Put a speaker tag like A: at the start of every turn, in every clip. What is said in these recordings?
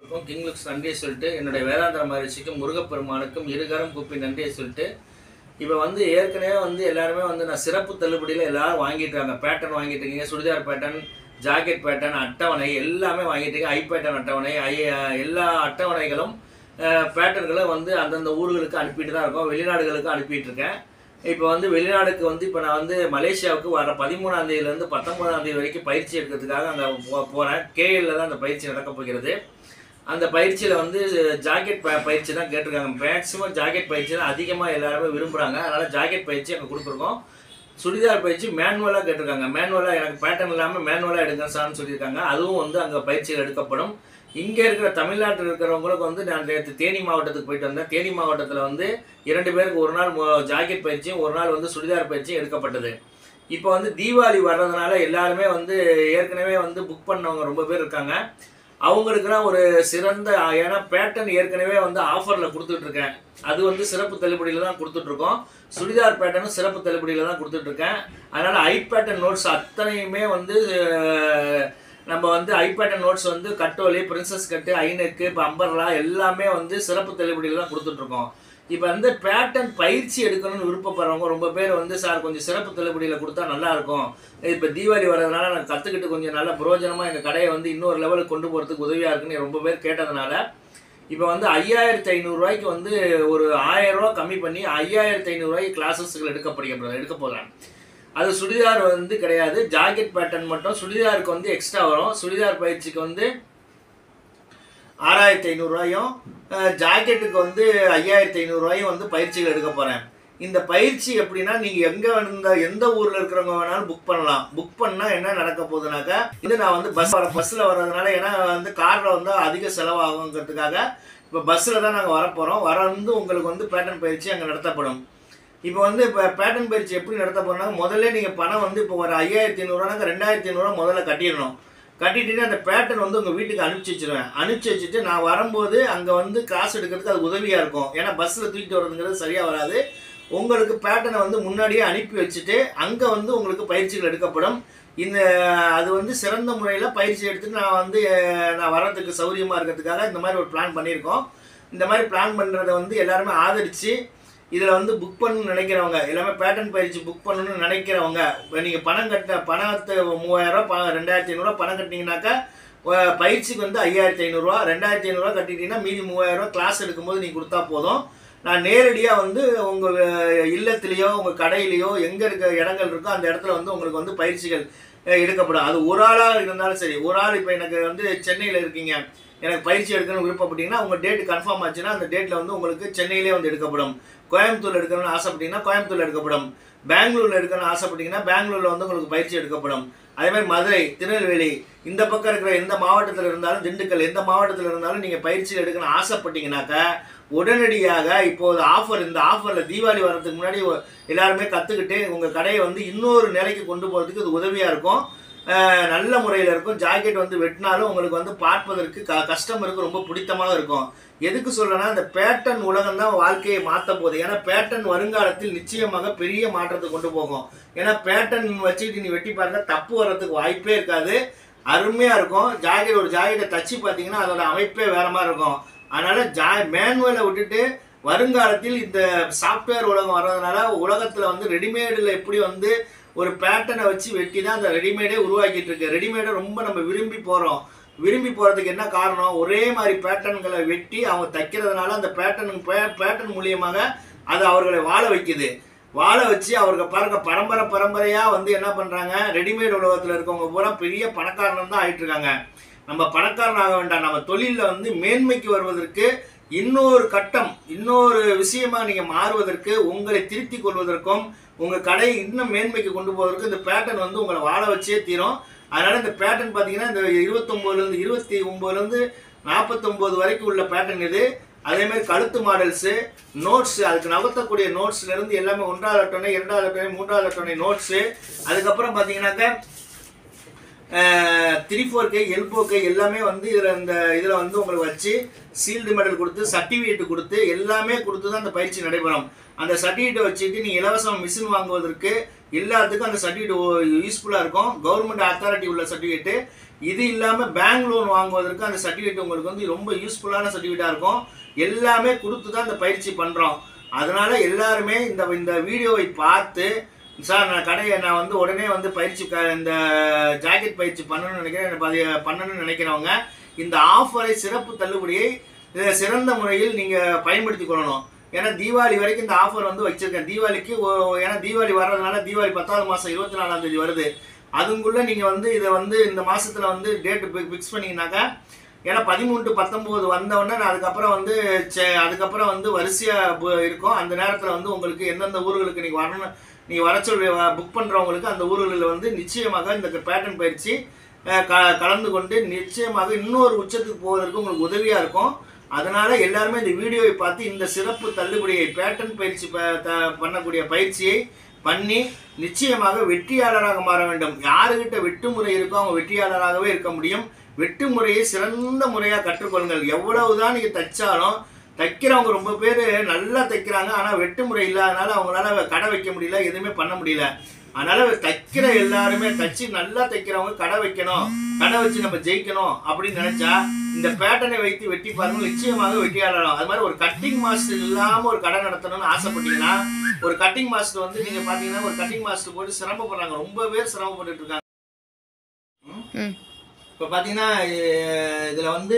A: இருக்கும் king looks நன்றியை சொல்லிட்டு என்னுடைய வேதாந்திர மகிழ்ச்சிக்கும் முருகப்பெருமானுக்கும் இருகரம் கூப்பி நன்றியை சொல்லிட்டு இப்போ வந்து ஏற்கனவே வந்து எல்லாருமே வந்து நான் சிறப்பு தள்ளுபடியில் எல்லாரும் வாங்கிட்டு இருக்காங்க பேட்டர்ன் வாங்கிட்டு இருக்கீங்க சுடிதார் பேட்டர்ன் ஜாக்கெட் பேட்டர்ன் அட்டவணை எல்லாமே வாங்கிட்டு இருக்கீங்க ஐ பேட்டர்ன் அட்டவணை ஐ எல்லா அட்டவணைகளும் பேட்டர்ன்களும் வந்து அந்தந்த ஊர்களுக்கு அனுப்பிட்டு தான் இருக்கோம் வெளிநாடுகளுக்கு அனுப்பிட்டு இருக்கேன் இப்போ வந்து வெளிநாடுக்கு வந்து இப்போ நான் வந்து மலேசியாவுக்கு வர பதிமூணாம் தேதியிலேருந்து பத்தொன்பதாம் தேதி வரைக்கும் பயிற்சி எடுக்கிறதுக்காக அங்கே போ போகிறேன் கேஎல்ல தான் அந்த பயிற்சி நடக்க போகிறது அந்த பயிற்சியில் வந்து ஜாக்கெட் ப பயிற்சி தான் கேட்டிருக்காங்க மேக்ஸிமம் ஜாக்கெட் பயிற்சி தான் அதிகமாக எல்லாருமே விரும்புகிறாங்க அதனால் ஜாக்கெட் பயிற்சி அங்கே கொடுத்துருக்கோம் சுடிதார் பயிற்சி மேனுவலாக கேட்டிருக்காங்க மேனுவலாக எனக்கு பேட்டர்ன் இல்லாமல் மேனுவலாக எடுங்க சார்னு சொல்லியிருக்காங்க அதுவும் வந்து அங்கே பயிற்சிகள் எடுக்கப்படும் இங்கே இருக்கிற தமிழ்நாட்டில் இருக்கிறவங்களுக்கு வந்து நான் நேற்று தேனி மாவட்டத்துக்கு போயிட்டு வந்தேன் தேனி மாவட்டத்தில் வந்து இரண்டு பேருக்கு ஒரு நாள் மு- ஜாக்கெட் பயிற்சியும் ஒரு நாள் வந்து சுடிதார் பயிற்சியும் எடுக்கப்பட்டது இப்போ வந்து தீபாவளி வர்றதுனால எல்லாருமே வந்து ஏற்கனவே வந்து புக் பண்ணவங்க ரொம்ப பேர் இருக்காங்க அவங்களுக்குலாம் ஒரு சிறந்த ஏன்னா பேட்டர்ன் ஏற்கனவே வந்து ஆஃபரில் கொடுத்துட்டு இருக்கேன் அது வந்து சிறப்பு தள்ளுபடியில் தான் கொடுத்துட்டு இருக்கோம் சுடிதார் பேட்டர்னும் சிறப்பு தள்ளுபடியில் தான் கொடுத்துட்டு இருக்கேன் அதனால ஐ பேட்டர்ன் நோட்ஸ் அத்தனையுமே வந்து அஹ், நம்ம வந்து ஐ பேட்டர்ன் நோட்ஸ் வந்து கட்டோலி பிரின்சஸ் கட்டு ஐநெக்கு இப்போ அம்பர்லா எல்லாமே வந்து சிறப்பு தள்ளுபடியில் தான் கொடுத்துட்டு இருக்கோம் இப்போ வந்து பேட்டர்ன் பயிற்சி எடுக்கணும்னு விருப்பப்படுறவங்க ரொம்ப பேர் வந்து சார் கொஞ்சம் சிறப்பு தள்ளுபடியில் கொடுத்தா நல்லா இருக்கும் இப்போ தீபாவளி வர்றதுனால நான் கற்றுக்கிட்டு கொஞ்சம் நல்ல பிரயோஜனமாக எங்கள் கடையை வந்து இன்னொரு லெவலுக்கு கொண்டு போகிறதுக்கு உதவியாக இருக்குன்னு ரொம்ப பேர் கேட்டதுனால இப்போ வந்து ஐயாயிரத்தி ஐநூறுரூவாய்க்கு வந்து ஒரு ஆயிரம் ரூபாய் கம்மி பண்ணி ஐயாயிரத்தி ஐநூறுரூவாய்க்கு கிளாஸஸ்கள் எடுக்கப்படுகிறது எடுக்க போகிறேன் அது சுடிதார் வந்து கிடையாது ஜாக்கெட் பேட்டர்ன் மட்டும் சுடிதாருக்கு வந்து எக்ஸ்ட்ரா வரும் சுடிதார் பயிற்சிக்கு வந்து ஆறாயிரத்தி ஐநூறுரூவாயும் ஜாக்கெட்டுக்கு வந்து ஐயாயிரத்தி ஐநூறுரூவாயும் வந்து பயிற்சிகள் எடுக்க போகிறேன் இந்த பயிற்சி எப்படின்னா நீங்கள் எங்கே இருந்த எந்த ஊரில் இருக்கிறவங்க வேணாலும் புக் பண்ணலாம் புக் பண்ணால் என்ன நடக்க போகுதுனாக்கா இது நான் வந்து பஸ் வர பஸ்ஸில் வர்றதுனால ஏன்னா வந்து காரில் வந்து அதிக செலவாகுங்கிறதுக்காக இப்போ பஸ்ஸில் தான் நாங்கள் வரப்போகிறோம் வர வந்து உங்களுக்கு வந்து பேட்டர்ன் பயிற்சி அங்கே நடத்தப்படும் இப்போ வந்து இப்போ பேட்டர்ன் பயிற்சி எப்படி நடத்த போறோம்னா முதல்ல நீங்கள் பணம் வந்து இப்போ ஒரு ஐயாயிரத்தி ஐநூறுவானாக்க ரெண்டாயிரத்தி ஐநூறுவா முதல்ல கட்டிடணும் கட்டிட்டு அந்த பேட்டர்ன் வந்து உங்கள் வீட்டுக்கு அனுப்பிச்சி வச்சிருவேன் அனுப்பிச்சி வச்சுட்டு நான் வரும்போது அங்கே வந்து காசு எடுக்கிறதுக்கு அது உதவியாக இருக்கும் ஏன்னா பஸ்ஸில் தூக்கிட்டு வர்றதுங்கிறது சரியாக வராது உங்களுக்கு பேட்டர்னை வந்து முன்னாடியே அனுப்பி வச்சுட்டு அங்கே வந்து உங்களுக்கு பயிற்சிகள் எடுக்கப்படும் இந்த அது வந்து சிறந்த முறையில் பயிற்சி எடுத்துட்டு நான் வந்து அஹ், நான் வர்றதுக்கு சௌரியமாக இருக்கிறதுக்காக இந்த மாதிரி ஒரு பிளான் பண்ணியிருக்கோம் இந்த மாதிரி பிளான் பண்ணுறதை வந்து எல்லாருமே ஆதரித்து இதில் வந்து புக் பண்ணணும்னு நினைக்கிறவங்க எல்லாமே பேட்டர்ன் பயிற்சி புக் பண்ணணும்னு நினைக்கிறவங்க இப்போ நீங்கள் பணம் கட்ட பணத்தை மூவாயிரம் ப ரெண்டாயிரத்தி ஐநூறுரூவா பணம் கட்டினீங்கன்னாக்கா அஹ், பயிற்சிக்கு வந்து ஐயாயிரத்தி ஐநூறுரூவா ரெண்டாயிரத்தி ஐநூறுரூவா கட்டிட்டீங்கன்னா மீதி மூவாயிரரூவா கிளாஸ் எடுக்கும்போது நீங்கள் கொடுத்தா போதும் நான் நேரடியாக வந்து உங்கள் இல்லத்துலேயோ உங்கள் கடையிலையோ எங்கே இருக்க இடங்கள் இருக்கோ அந்த இடத்துல வந்து உங்களுக்கு வந்து பயிற்சிகள் அஹ், எடுக்கப்படும் அது ஒரு ஆளாக இருந்தாலும் சரி ஒரு ஆள் இப்போ எனக்கு வந்து சென்னையில் இருக்கீங்க எனக்கு பயிற்சி எடுக்கணும்னு விருப்பப்பட்டீங்கன்னா உங்கள் டேட் கன்ஃபார்ம் ஆச்சுன்னா அந்த டேட்டில் வந்து உங்களுக்கு சென்னையிலே வந்து எடுக்கப்படும் கோயம்புத்தூர் எடுக்கணும்னு ஆசைப்பட்டீங்கன்னா கோயம்புத்தூர்ல எடுக்கப்படும் பெங்களூர்ல எடுக்கணும்னு ஆசைப்பட்டீங்கன்னா பெங்களூர்ல வந்து உங்களுக்கு பயிற்சி எடுக்கப்படும் அதே மாதிரி மதுரை திருநெல்வேலி இந்த பக்கம் இருக்கிற எந்த மாவட்டத்தில் இருந்தாலும் திண்டுக்கல் எந்த மாவட்டத்தில் இருந்தாலும் நீங்கள் பயிற்சி எடுக்கணும்னு ஆசைப்பட்டீங்கன்னாக்கா உடனடியாக இப்போது ஆஃபர் இந்த ஆஃபரில் தீபாவளி வர்றதுக்கு முன்னாடி ஒ- எல்லாருமே கற்றுக்கிட்டு உங்கள் கடையை வந்து இன்னொரு நிலைக்கு கொண்டு போகிறதுக்கு இது உதவியாக இருக்கும் அஹ் நல்ல முறையில் இருக்கும் ஜாக்கெட் வந்து வெட்டினாலும் உங்களுக்கு வந்து பார்ப்பதற்கு க கஸ்டமருக்கு ரொம்ப பிடித்தமாக இருக்கும் எதுக்கு சொல்றேன்னா இந்த பேட்டர்ன் உலகம் தான் வாழ்க்கையை மாற்ற போகுது ஏன்னா பேட்டர்ன் வருங்காலத்தில் நிச்சயமாக பெரிய மாற்றத்தை கொண்டு போகும் ஏன்னா பேட்டர்ன் வச்சுக்கிட்டு நீ வெட்டி பாருங்க தப்பு வர்றதுக்கு வாய்ப்பே இருக்காது அருமையா இருக்கும் ஜாக்கெட் ஒரு ஜாக்கெட்டை தச்சு பார்த்தீங்கன்னா அதோட அமைப்பே வேற மாதிரி இருக்கும் அதனால ஜா மேனுவலை விட்டுட்டு வருங்காலத்தில் இந்த சாஃப்ட்வேர் உலகம் வர்றதுனால உலகத்துல வந்து ரெடிமேடில் எப்படி வந்து ஒரு பேட்டர்னை வச்சு வெட்டி தான் அந்த ரெடிமேடே உருவாக்கிட்டு இருக்கு ரெடிமேடை ரொம்ப நம்ம விரும்பி போறோம் விரும்பி போறதுக்கு என்ன காரணம் ஒரே மாதிரி பேட்டர்ன்களை வெட்டி அவங்க தைக்கிறதுனால அந்த பேட்டர்ன் பேட்டர்ன் மூலியமாக அது அவர்களை வாழ வைக்குது வாழ வச்சு அவர்கள் பாருங்க பரம்பரை பரம்பரையா வந்து என்ன பண்றாங்க ரெடிமேட் உலகத்துல இருக்கவங்க பூரா பெரிய பணக்காரன் தான் ஆயிட்டு இருக்காங்க நம்ம பணக்காரன் ஆக வேண்டாம் நம்ம தொழில்ல வந்து மேன்மைக்கு வருவதற்கு இன்னொரு கட்டம் இன்னொரு விஷயமா நீங்க மாறுவதற்கு உங்களை திருத்திக் கொள்வதற்கும் உங்க கடையை இன்னும் மேன்மைக்கு கொண்டு போவதற்கு இந்த பேட்டர்ன் வந்து உங்களை வாழ வச்சே தீரும் அதனால இந்த பேட்டர்ன் பாத்தீங்கன்னா இந்த இருபத்தொன்பதுல இருந்து இருபத்தி ஒன்பதுல இருந்து நாற்பத்தொன்பது வரைக்கும் உள்ள பேட்டர்ன் இது அதே மாதிரி கழுத்து மாடல்ஸு நோட்ஸ் அதுக்கு நகர்த்தக்கூடிய நோட்ஸ்ல இருந்து எல்லாமே ஒன்றாவது அட்டவணை இரண்டாவது அட்டவணை மூன்றாவது அட்டவணை நோட்ஸு அதுக்கப்புறம் பார்த்தீங்கன்னாக்கா த்ரீ ஃபோர் கே எல்போ கே எல்லாமே வந்து இதில் இந்த இதில் வந்து உங்களுக்கு வச்சு சீல்டு மெடல் கொடுத்து சர்டிஃபிகேட் கொடுத்து எல்லாமே கொடுத்து தான் அந்த பயிற்சி நடைபெறும் அந்த சர்டிஃபிகேட்டை வச்சுட்டு நீ இலவசம் மிஷின் வாங்குவதற்கு எல்லாத்துக்கும் அந்த சர்டிஃபிகேட் யூஸ்ஃபுல்லாக இருக்கும் கவர்மெண்ட் அத்தாரிட்டி உள்ள சர்டிஃபிகேட்டு இது இல்லாமல் பேங்க் லோன் வாங்குவதற்கு அந்த சர்டிஃபிகேட் உங்களுக்கு வந்து ரொம்ப யூஸ்ஃபுல்லான சர்டிஃபிகேட்டாக இருக்கும் எல்லாமே கொடுத்து தான் இந்த பயிற்சி பண்ணுறோம் அதனால எல்லாருமே இந்த இந்த வீடியோவை பார்த்து சார் நான் கடையை நான் வந்து உடனே வந்து பயிற்சி க இந்த ஜாக்கெட் பயிற்சி பண்ணணும்னு நினைக்கிறேன் எனக்கு அது பண்ணணும்னு நினைக்கிறவங்க இந்த ஆஃபரை சிறப்பு தள்ளுபடியை இதை சிறந்த முறையில் நீங்கள் பயன்படுத்தி கொள்ளணும் ஏன்னா தீபாவளி வரைக்கும் இந்த ஆஃபர் வந்து வச்சிருக்கேன் தீபாவளிக்கு ஒ- ஏன்னா தீபாவளி வர்றதுனால தீபாவளி பத்தாவது மாதம் இருபத்தி நாலாம் தேதி வருது அதுக்குள்ளே நீங்கள் வந்து இதை வந்து இந்த மாசத்துல வந்து டேட்டு ஃபிக்ஸ் பண்ணீங்கன்னாக்கா ஏன்னா பதிமூணு டு பத்தொம்போது வந்தவொடனே நான் அதுக்கப்புறம் வந்து செ- அதுக்கப்புறம் வந்து வரிசையாக இருக்கும் அந்த நேரத்தில் வந்து உங்களுக்கு எந்தெந்த ஊர்களுக்கு நீங்கள் வரணும் நீங்கள் வர சொல்லி புக் பண்ணுறவங்களுக்கு அந்த ஊர்களில் வந்து நிச்சயமாக இந்த பேட்டர்ன் பயிற்சி அஹ், க கலந்து கொண்டு நிச்சயமாக இன்னொரு உச்சத்துக்கு போவதற்கு உங்களுக்கு உதவியாக இருக்கும் அதனால எல்லாருமே இந்த வீடியோவை பார்த்து இந்த சிறப்பு தள்ளுபடியை பேட்டர்ன் பயிற்சி ப- த- பண்ணக்கூடிய பயிற்சியை பண்ணி நிச்சயமாக வெற்றியாளராக மாற வேண்டும் யாருகிட்ட வெட்டு முறை இருக்கோ அவங்க வெற்றியாளராகவே இருக்க முடியும் வெட்டு முறையை சிறந்த முறையாக கற்றுக்கொள்ளுங்கள் எவ்வளவுதான் நீங்க தைச்சாலும் தைக்கிறவங்க ரொம்ப பேர் நல்லா தைக்கிறாங்க ஆனால் வெட்டு முறை இல்லாதனால அவங்களால கடை வைக்க முடியல எதுவுமே பண்ண முடியல அதனால தைக்கிற எல்லாருமே தச்சு நல்லா தைக்கிறவங்க கடை வைக்கணும் கடை வச்சு நம்ம ஜெயிக்கணும் அப்படின்னு நினைச்சா இந்த பேட்டர்னை வைத்து வெட்டி பாருங்க நிச்சயமாக வெற்றியாளரும் அது மாதிரி ஒரு கட்டிங் மாஸ்டர் இல்லாம ஒரு கடை நடத்தணும்னு ஆசைப்பட்டீங்கன்னா ஒரு கட்டிங் மாஸ்டர் வந்து நீங்க பாத்தீங்கன்னா ஒரு கட்டிங் மாஸ்டர் போட்டு சிரமப்படுறாங்க ரொம்ப பேர் சிரமப்பட்டுட்டு இருக்காங்க
B: ம்
A: இப்போ பார்த்தீங்கன்னா அஹ் இதுல வந்து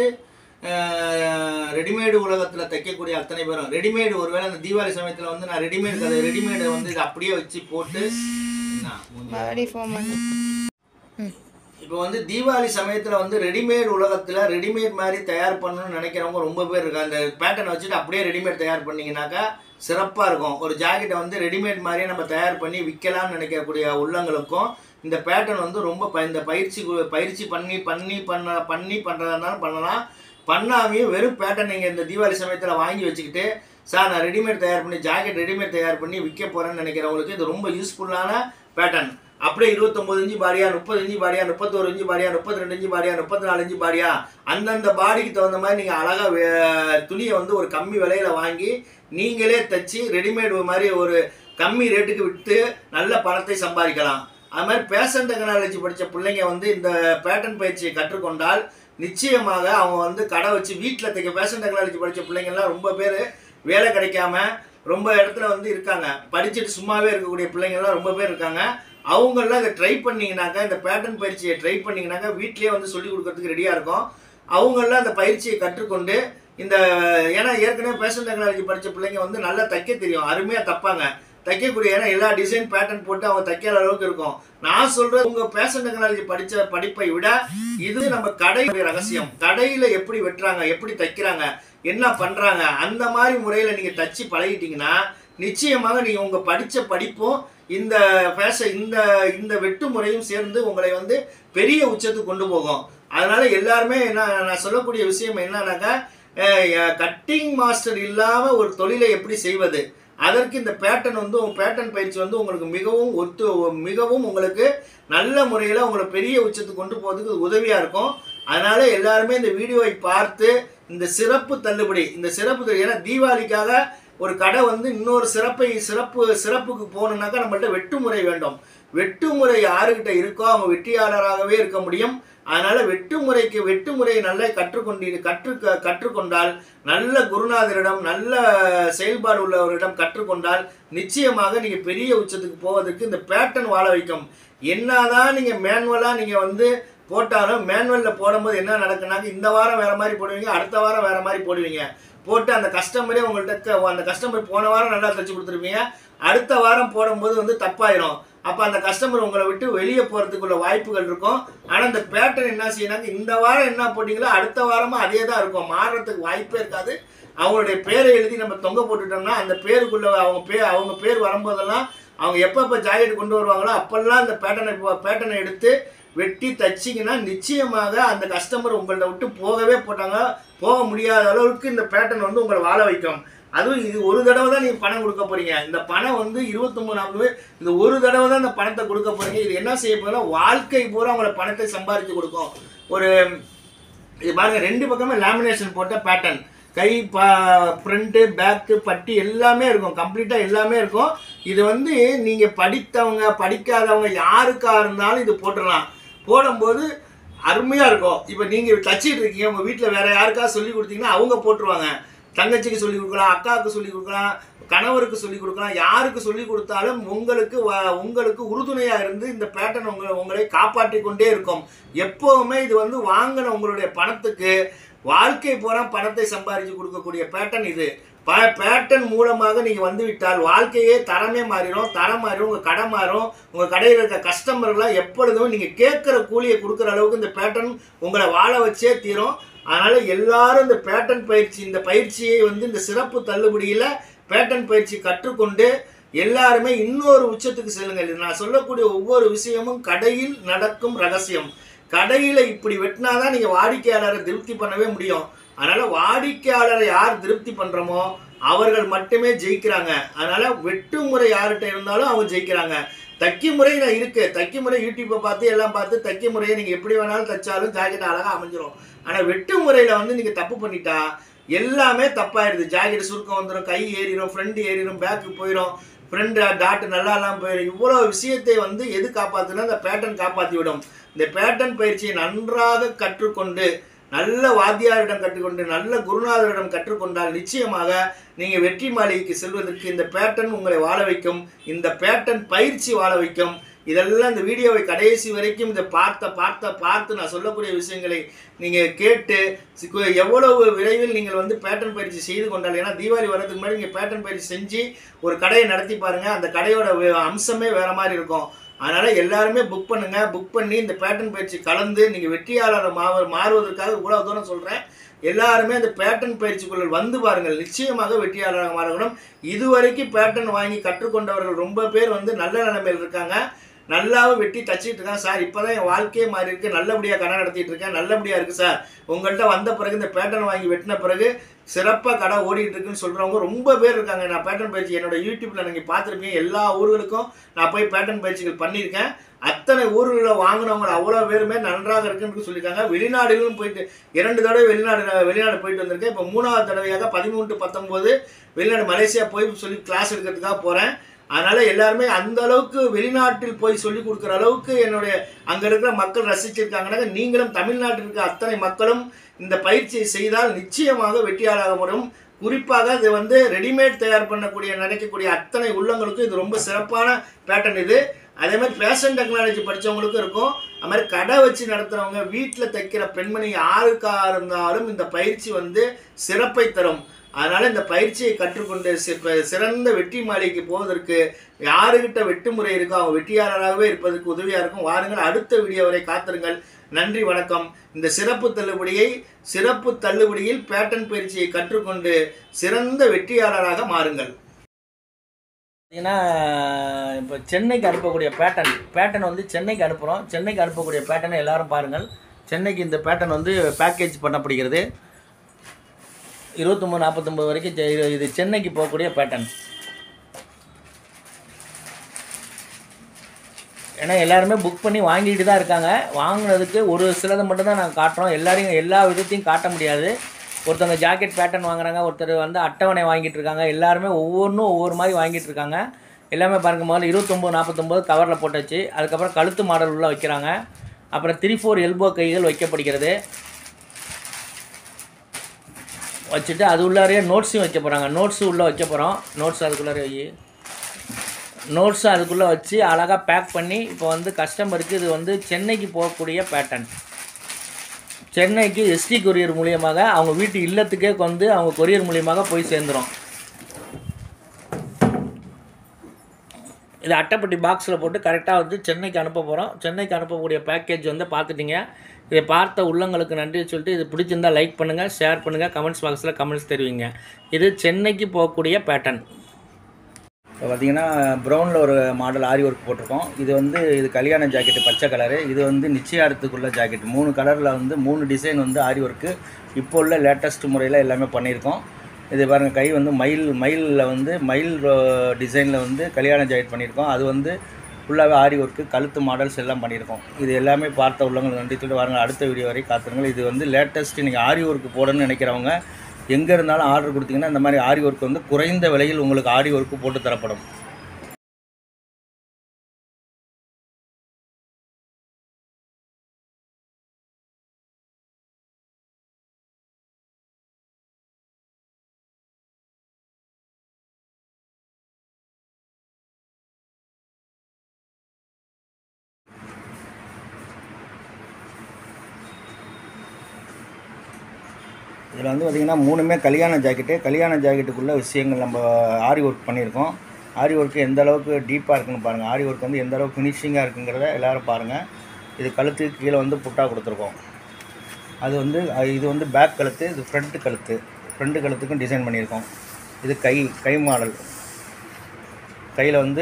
A: ரெடிமேடு உலகத்துல தைக்கக்கூடிய அத்தனை பேரும் ரெடிமேடு ஒருவேளை அந்த தீபாவளி சமயத்துல வந்து நான் ரெடிமேட் அதை ரெடிமேடை வந்து இதை அப்படியே வச்சு போட்டு என்ன, மூஞ்சி.
B: மறுபடியும் ஃபோன் பண்ணு ம்
A: இப்போ வந்து தீபாவளி சமயத்தில் வந்து ரெடிமேட் உலகத்தில் ரெடிமேட் மாதிரி தயார் பண்ணணும்னு நினைக்கிறவங்க ரொம்ப பேர் இருக்காங்க அந்த பேட்டர்னை வச்சுட்டு அப்படியே ரெடிமேட் தயார் பண்ணீங்கன்னாக்கா சிறப்பாக இருக்கும் ஒரு ஜாக்கெட்டை வந்து ரெடிமேட் மாதிரியே நம்ம தயார் பண்ணி விற்கலாம்னு நினைக்கக்கூடிய உள்ளங்களுக்கும் இந்த பேட்டர்ன் வந்து ரொம்ப ப இந்த பயிற்சி கு- பயிற்சி பண்ணி பண்ணி பண்ண பண்ணி பண்ணுறதா இருந்தாலும் பண்ணலாம் பண்ணாமையும் வெறும் பேட்டர்ன் நீங்கள் இந்த தீபாவளி சமயத்தில் வாங்கி வச்சுக்கிட்டு சார் நான் ரெடிமேட் தயார் பண்ணி ஜாக்கெட் ரெடிமேட் தயார் பண்ணி விற்க போகிறேன்னு நினைக்கிறவங்களுக்கு இது ரொம்ப யூஸ்ஃபுல்லான பேட்டர்ன் அப்படியே இருபத்தொம்பது இன்ச்சு பாடியா முப்பது இன்ச்சு பாடியா முப்பத்தோரு இன்ச்சு பாடியா முப்பத்தி ரெண்டு இன்ச்சு பாடியா முப்பத்தி நாலு இன்ச்சு பாடியா அந்தந்த பாடிக்கு தகுந்த மாதிரி நீங்கள் அழகாக துணியை வந்து ஒரு கம்மி விலையில வாங்கி நீங்களே தச்சு ரெடிமேட் மாதிரி ஒரு கம்மி ரேட்டுக்கு விற்று நல்ல பணத்தை சம்பாதிக்கலாம் அது மாதிரி பேஷன் டெக்னாலஜி படித்த பிள்ளைங்க வந்து இந்த பேட்டர்ன் பயிற்சியை கற்றுக்கொண்டால் நிச்சயமாக அவங்க வந்து கடை வச்சு வீட்டில் தைக்க பேஷன் டெக்னாலஜி படித்த பிள்ளைங்கள்லாம் ரொம்ப பேர் வேலை கிடைக்காம ரொம்ப இடத்துல வந்து இருக்காங்க படிச்சுட்டு சும்மாவே இருக்கக்கூடிய பிள்ளைங்கள்லாம் ரொம்ப பேர் இருக்காங்க அவங்கெல்லாம் இதை ட்ரை பண்ணீங்கன்னாக்கா இந்த பேட்டர்ன் பயிற்சியை ட்ரை பண்ணீங்கன்னாக்கா வீட்லயே வந்து சொல்லி கொடுக்கறதுக்கு ரெடியாக இருக்கும் அவங்கெல்லாம் அந்த பயிற்சியை கற்றுக்கொண்டு இந்த ஏன்னா ஏற்கனவே பேஷன் டெக்னாலஜி படித்த பிள்ளைங்க வந்து நல்லா தைக்க தெரியும் அருமையாக தைப்பாங்க தைக்கக்கூடிய ஏன்னா எல்லா டிசைன் பேட்டர்ன் போட்டு அவங்க தைக்கிற அளவுக்கு இருக்கும் நான் சொல்றது உங்க பேஷன் டெக்னாலஜி படிச்ச படிப்பை விட இது நம்ம கடை ரகசியம் கடையில எப்படி வெட்டுறாங்க எப்படி தைக்கிறாங்க என்ன பண்றாங்க அந்த மாதிரி முறையில நீங்க தச்சு பழகிட்டீங்கன்னா நிச்சயமாக நீங்க உங்க படிச்ச படிப்பும் இந்த ஃபேஷன் இந்த இந்த வெட்டு முறையும் சேர்ந்து உங்களை வந்து பெரிய உச்சத்துக்கு கொண்டு போகும் அதனால எல்லாருமே என்ன நான் சொல்லக்கூடிய விஷயம் என்னன்னாக்கா கட்டிங் மாஸ்டர் இல்லாம ஒரு தொழிலை எப்படி செய்வது அதற்கு இந்த பேட்டர்ன் வந்து உங்க பேட்டர்ன் பயிற்சி வந்து உங்களுக்கு மிகவும் ஒத்து மிகவும் உங்களுக்கு நல்ல முறையில் உங்களை பெரிய உச்சத்துக்கு கொண்டு போகிறதுக்கு உதவியாக இருக்கும் அதனால எல்லாருமே இந்த வீடியோவை பார்த்து இந்த சிறப்பு தள்ளுபடி இந்த சிறப்பு தள்ளுபடி, ஏன்னா தீபாவளிக்காக ஒரு கடை வந்து இன்னொரு சிறப்பை சிறப்பு சிறப்புக்கு போகணுன்னாக்கா நம்மள்ட்ட வெட்டுமுறை வேண்டும் வெட்டுமுறை யாருக்கிட்ட இருக்கோ அவங்க வெற்றியாளராகவே இருக்க முடியும் அதனால வெட்டுமுறைக்கு வெட்டுமுறையை நல்லா கற்றுக்கொண்டு கற்று கற்றுக்கொண்டால் நல்ல குருநாதரிடம் நல்ல செயல்பாடு உள்ளவரிடம் கற்றுக்கொண்டால் நிச்சயமாக நீங்க பெரிய உச்சத்துக்கு போவதற்கு இந்த பேட்டர்ன் வாழ வைக்கும் என்னதான் நீங்க மேனுவலா நீங்க வந்து போட்டாலும் மேனுவல்ல போடும்போது என்ன நடக்குனாக்க இந்த வாரம் வேற மாதிரி போடுவீங்க அடுத்த வாரம் வேற மாதிரி போடுவீங்க போட்டு அந்த கஸ்டமரே உங்கள்கிட்ட அந்த கஸ்டமர் போன வாரம் நல்லா தச்சு கொடுத்துருப்பீங்க அடுத்த வாரம் போடும்போது வந்து தப்பாயிரும் அப்போ அந்த கஸ்டமர் உங்களை விட்டு வெளியே போகிறதுக்குள்ள வாய்ப்புகள் இருக்கும் ஆனால் இந்த பேட்டர்ன் என்ன செய்யணாங்க இந்த வாரம் என்ன போட்டிங்களோ அடுத்த வாரமும் அதே தான் இருக்கும் மாறுறதுக்கு வாய்ப்பே இருக்காது அவங்களுடைய பேரை எழுதி நம்ம தொங்க போட்டுட்டோம்னா அந்த பேருக்குள்ள அவங்க பேர் அவங்க பேர் வரும்போதெல்லாம் அவங்க எப்பப்போ ஜாக்கெட் கொண்டு வருவாங்களோ அப்பெல்லாம் அந்த பேட்டர்னை பேட்டர்னை எடுத்து வெட்டி தச்சிங்கன்னா நிச்சயமாக அந்த கஸ்டமர் உங்கள்ட்ட விட்டு போகவே போட்டாங்க போக முடியாத அளவுக்கு இந்த பேட்டர்ன் வந்து உங்களை வாழ வைக்கும் அதுவும் இது ஒரு தடவை தான் நீங்கள் பணம் கொடுக்க போறீங்க இந்த பணம் வந்து இருபத்தொம்பது நாற்பது இது ஒரு தடவை தான் இந்த பணத்தை கொடுக்க போறீங்க இது என்ன செய்ய போறீங்கன்னா வாழ்க்கை பூரா உங்களை பணத்தை சம்பாதிச்சு கொடுக்கும் ஒரு இது பாருங்க ரெண்டு பக்கமே லேமினேஷன் போட்ட பேட்டர்ன் கை பா ஃப்ரண்ட்டு பேக்கு பட்டி எல்லாமே இருக்கும் கம்ப்ளீட்டாக எல்லாமே இருக்கும் இது வந்து நீங்கள் படித்தவங்க படிக்காதவங்க யாருக்காக இருந்தாலும் இது போட்டுடலாம் போடும்போது அருமையாக இருக்கும் இப்போ நீங்கள் தச்சிட்டு இருக்கீங்க உங்கள் வீட்டில் வேற யாருக்காவது சொல்லி கொடுத்தீங்கன்னா அவங்க போட்டுருவாங்க தங்கச்சிக்கு சொல்லி கொடுக்கலாம் அக்காவுக்கு சொல்லி கொடுக்கலாம் கணவருக்கு சொல்லி கொடுக்கலாம் யாருக்கு சொல்லி கொடுத்தாலும் உங்களுக்கு வ- உங்களுக்கு உறுதுணையாக இருந்து இந்த பேட்டர்ன் உங்களை உங்களை காப்பாற்றி கொண்டே இருக்கும் எப்போவுமே இது வந்து வாங்கின உங்களுடைய பணத்துக்கு வாழ்க்கை பூரா பணத்தை சம்பாதிச்சு கொடுக்கக்கூடிய பேட்டர்ன் இது ப பேட்டர்ன் மூலமாக நீங்கள் வந்து விட்டால் வாழ்க்கையே தரமே மாறிடும் தரம் மாறிடும் உங்கள் கடை மாறும் உங்கள் கடையில் இருக்க கஸ்டமர்லாம் எப்பொழுதும் நீங்கள் கேட்குற கூலியை கொடுக்குற அளவுக்கு இந்த பேட்டர்ன் உங்களை வாழ வச்சே தீரும் அதனால் எல்லாரும் இந்த பேட்டர்ன் பயிற்சி இந்த பயிற்சியை வந்து இந்த சிறப்பு தள்ளுபடியில் பேட்டர்ன் பயிற்சி கற்றுக்கொண்டு எல்லாருமே இன்னொரு உச்சத்துக்கு செல்லுங்கள் இது நான் சொல்லக்கூடிய ஒவ்வொரு விஷயமும் கடையில் நடக்கும் ரகசியம் கடையில் இப்படி வெட்டினாதான் நீங்கள் வாடிக்கையாளரை திருப்தி பண்ணவே முடியும் அதனால் வாடிக்கையாளரை யார் திருப்தி பண்ணுறோமோ அவர்கள் மட்டுமே ஜெயிக்கிறாங்க அதனால் வெட்டு முறை யார்கிட்ட இருந்தாலும் அவங்க ஜெயிக்கிறாங்க தைக்கும் முறை நான் இருக்கு தைக்கும் முறை யூடியூப்பை பார்த்து எல்லாம் பார்த்து தைக்கும் முறையை நீங்கள் எப்படி வேணாலும் தைச்சாலும் ஜாக்கெட் அழகாக அமைஞ்சிரும் ஆனால் வெட்டு முறையில் வந்து நீங்கள் தப்பு பண்ணிட்டா எல்லாமே தப்பாயிடுது ஜாக்கெட் சுருக்கம் வந்துடும் கை ஏறிடும் ஃப்ரண்ட் ஏறிடும் பேக்கு போயிடும் ஃப்ரண்ட் டாட் நல்லா இல்லாமல் போயிடும் இவ்வளோ விஷயத்தை வந்து எது காப்பாற்றுனா இந்த பேட்டர்ன் காப்பாற்றி விடும் இந்த பேட்டர்ன் பயிற்சியை நன்றாக கற்றுக்கொண்டு நல்ல வாத்தியாரிடம் கற்றுக்கொண்டு நல்ல குருநாதரிடம் கற்றுக்கொண்டால் நிச்சயமாக நீங்கள் வெற்றி மாளிகைக்கு செல்வதற்கு இந்த பேட்டர்ன் உங்களை வாழ வைக்கும் இந்த பேட்டர்ன் பயிற்சி வாழ வைக்கும் இதெல்லாம் இந்த வீடியோவை கடைசி வரைக்கும் இதை பார்த்த பார்த்த பார்த்து நான் சொல்லக்கூடிய விஷயங்களை நீங்கள் கேட்டு சி- எவ்வளவு விரைவில் நீங்கள் வந்து பேட்டர்ன் பயிற்சி செய்து கொண்டால் ஏன்னா தீபாவளி வர்றதுக்கு முன்னாடி நீங்கள் பேட்டர்ன் பயிற்சி செஞ்சு ஒரு கடையை நடத்தி பாருங்கள் அந்த கடையோட வே- அம்சமே வேற மாதிரி இருக்கும் அதனால் எல்லாருமே புக் பண்ணுங்க புக் பண்ணி இந்த பேட்டர்ன் பயிற்சி கலந்து நீங்கள் வெற்றியாளர் மாவ மாறுவதற்காக இவ்வளோ தூரம் சொல்கிறேன் எல்லாருமே அந்த பேட்டர்ன் பயிற்சிக்குள்ள வந்து பாருங்கள் நிச்சயமாக வெற்றியாளராக மாறணும் இதுவரைக்கும் பேட்டர்ன் வாங்கி கற்றுக்கொண்டவர்கள் ரொம்ப பேர் வந்து நல்ல நிலைமையில் இருக்காங்க நல்லாவும் வெட்டி தச்சிட்டு இருக்கேன் சார் இப்போதான் என் வாழ்க்கையே மாறி இருக்கு நல்லபடியாக கடை நடத்திட்டு இருக்கேன் நல்லபடியாக இருக்கு சார் உங்கள்கிட்ட வந்த பிறகு இந்த பேட்டர்ன் வாங்கி வெட்டின பிறகு சிறப்பாக கடை ஓடிட்டு இருக்குன்னு சொல்கிறவங்க ரொம்ப பேர் இருக்காங்க நான் பேட்டர்ன் பயிற்சி என்னோட யூடியூப்பில் நீங்கள் பார்த்துருப்பீங்க எல்லா ஊர்களுக்கும் நான் போய் பேட்டர்ன் பயிற்சிகள் பண்ணியிருக்கேன் அத்தனை ஊர்களில் வாங்கினவங்க அவ்வளோ பேருமே நன்றாக இருக்குன்னு சொல்லியிருக்காங்க வெளிநாடுகளும் போயிட்டு இரண்டு தடவை வெளிநாடு வெளிநாடு போயிட்டு வந்திருக்கேன் இப்போ மூணாவது தடவையாக பதிமூணு to பத்தொம்போது வெளிநாடு மலேசியா போய் சொல்லி கிளாஸ் எடுக்கிறதுக்காக போகிறேன் அதனால எல்லாருமே அந்த அளவுக்கு வெளிநாட்டில் போய் சொல்லி கொடுக்குற அளவுக்கு என்னுடைய அங்க இருக்கிற மக்கள் ரசிச்சிருக்காங்கன்னா நீங்களும் தமிழ்நாட்டில் இருக்க அத்தனை மக்களும் இந்த பயிற்சியை செய்தால் நிச்சயமாக வெற்றியாளாக முடியும் குறிப்பாக இது வந்து ரெடிமேட் தயார் பண்ணக்கூடிய நினைக்கக்கூடிய அத்தனை உள்ளங்களுக்கும் இது ரொம்ப சிறப்பான பேட்டர்ன் இது அதே மாதிரி ஃபேஷன் டெக்னாலஜி படித்தவங்களுக்கும் இருக்கும் அது மாதிரி கடை வச்சு நடத்துகிறவங்க வீட்டில் தைக்கிற பெண்மணி யாருக்காக இருந்தாலும் இந்த பயிற்சி வந்து சிறப்பை தரும் அதனால் இந்த பயிற்சியை கற்றுக்கொண்டு சி- ப- சிறந்த வெற்றி மாளிகைக்கு போவதற்கு யாருக்கிட்ட வெட்டு முறை இருக்கோ அவங்க வெற்றியாளராகவே இருப்பதற்கு உதவியாக இருக்கும் வாருங்கள் அடுத்த வீடியோ வரை காத்திருங்கள் நன்றி வணக்கம் இந்த சிறப்பு தள்ளுபடியை சிறப்பு தள்ளுபடியில் பேட்டன் பயிற்சியை கற்றுக்கொண்டு சிறந்த வெற்றியாளராக மாறுங்கள்
C: பார்த்தீங்கன்னா இப்போ சென்னைக்கு அனுப்பக்கூடிய பேட்டர்ன் பேட்டர்ன் வந்து சென்னைக்கு அனுப்புகிறோம் சென்னைக்கு அனுப்பக்கூடிய பேட்டர்னை எல்லாரும் பாருங்கள் சென்னைக்கு இந்த பேட்டர்ன் வந்து பேக்கேஜ் பண்ணப்படுகிறது இருபத்தொம்பது நாற்பத்தொம்பது வரைக்கும் செ- இது- இது சென்னைக்கு போகக்கூடிய பேட்டர்ன் ஏன்னா எல்லாருமே புக் பண்ணி வாங்கிட்டு தான் இருக்காங்க வாங்கினதுக்கு ஒரு சிலதை மட்டும் தான் நாங்கள் காட்டுறோம் எல்லாரையும் எல்லா விதத்தையும் காட்ட முடியாது ஒருத்தவங்க ஜாக்கெட் பேட்டர்ன் வாங்குறாங்க ஒருத்தர் வந்து அட்டவணை வாங்கிட்டு இருக்காங்க எல்லாருமே ஒவ்வொன்றும் ஒவ்வொரு மாதிரி வாங்கிட்டு இருக்காங்க எல்லாமே பாருங்க முதல்ல இருபத்தொம்போது நாற்பத்தொம்போது கவரில் போட்டாச்சு அதுக்கப்புறம் கழுத்து மாடல் உள்ள வைக்கிறாங்க அப்புறம் த்ரீ ஃபோர் எல்போ கைகள் வைக்கப்படுகிறது வச்சுட்டு அது உள்ளாரையே நோட்ஸையும் வைக்க போகிறாங்க நோட்ஸு உள்ளே வைக்க போகிறோம் நோட்ஸ் அதுக்குள்ளார வை நோட்ஸும் அதுக்குள்ளே வச்சு அழகாக பேக் பண்ணி இப்போ வந்து கஸ்டமருக்கு இது வந்து சென்னைக்கு போகக்கூடிய பேட்டர்ன் சென்னைக்கு எஸ்டி கொரியர் மூலியமாக அவங்க வீட்டு இல்லத்துக்கே வந்து அவங்க கொரியர் மூலியமாக போய் சேர்ந்துரும் இது அட்டைப்பட்டி பாக்ஸில் போட்டு கரெக்டாக வந்து சென்னைக்கு அனுப்ப போகிறோம் சென்னைக்கு அனுப்பக்கூடிய பேக்கேஜ் வந்து பார்த்துட்டீங்க இதை பார்த்த உள்ளங்களுக்கு நன்றி சொல்லிட்டு இது பிடிச்சிருந்தா லைக் பண்ணுங்கள் ஷேர் பண்ணுங்கள் கமெண்ட்ஸ் பாக்ஸில் கமெண்ட்ஸ் தெரிவிங்க இது சென்னைக்கு போகக்கூடிய பேட்டர்ன் இப்போ பார்த்தீங்கன்னா ப்ரௌனில் ஒரு மாடல் ஆரி ஒர்க் போட்டிருக்கோம் இது வந்து இது கல்யாண ஜாக்கெட்டு பச்சை கலரு இது வந்து நிச்சயார்த்தத்துக்குள்ள ஜாக்கெட் மூணு கலரில் வந்து மூணு டிசைன் வந்து ஆரி ஒர்க்கு இப்போ உள்ள லேட்டஸ்ட் முறையில் எல்லாமே பண்ணியிருக்கோம் இது பாருங்கள் கை வந்து மயில் மயிலில் வந்து மயில் டிசைனில் வந்து கல்யாண ஜாக்கெட் பண்ணியிருக்கோம் அது வந்து ஃபுல்லாகவே ஆரி ஒர்க்கு கழுத்து மாடல்ஸ் எல்லாம் பண்ணியிருக்கோம் இது எல்லாமே பார்த்த உள்ளவங்களுக்கு நன்றி சொல்லிட்டு வாருங்க அடுத்த வீடியோ வரை காத்துருங்கள் இது வந்து லேட்டஸ்ட் நீங்கள் ஆரி ஒர்க்கு போடணும்னு நினைக்கிறவங்க
A: எங்கே இருந்தாலும் ஆர்டர் கொடுத்தீங்கன்னா இந்த மாதிரி ஆரி ஒர்க் வந்து குறைந்த விலையில் உங்களுக்கு ஆரி ஒர்க்கு போட்டு தரப்படும் இதில் வந்து பார்த்திங்கன்னா மூணுமே கல்யாண ஜாக்கெட்டு கல்யாண ஜாக்கெட்டுக்குள்ள விஷயங்கள் நம்ம ஆரி ஒர்க் பண்ணியிருக்கோம் ஆரி ஒர்க்கு எந்த அளவுக்கு டீப்பாக இருக்குன்னு பாருங்கள் ஆரி ஒர்க் வந்து எந்த அளவுக்கு ஃபினிஷிங்காக இருக்குங்கிறத எல்லோரும் பாருங்கள் இது கழுத்துக்கு கீழே வந்து புட்டா கொடுத்துருக்கோம் அது வந்து அஹ் இது வந்து பேக் கழுத்து இது ஃப்ரண்ட் கழுத்து ஃப்ரண்ட் கழுத்துக்கும் டிசைன் பண்ணியிருக்கோம் இது கை கை மாடல் கையில் வந்து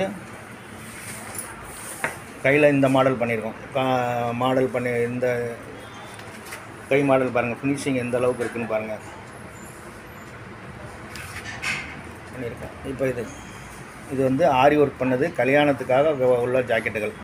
A: கையில் இந்த மாடல் பண்ணியிருக்கோம் கா- மாடல் பண்ணி இந்த கை மாடல் பாருங்கள் ஃபினிஷிங் எந்த அளவுக்கு இருக்குன்னு பாருங்கள் பண்ணியிருக்கோம் இப்போ இது இது வந்து ஆரி ஒர்க் பண்ணது கல்யாணத்துக்காக உள்ள ஜாக்கெட்டுகள்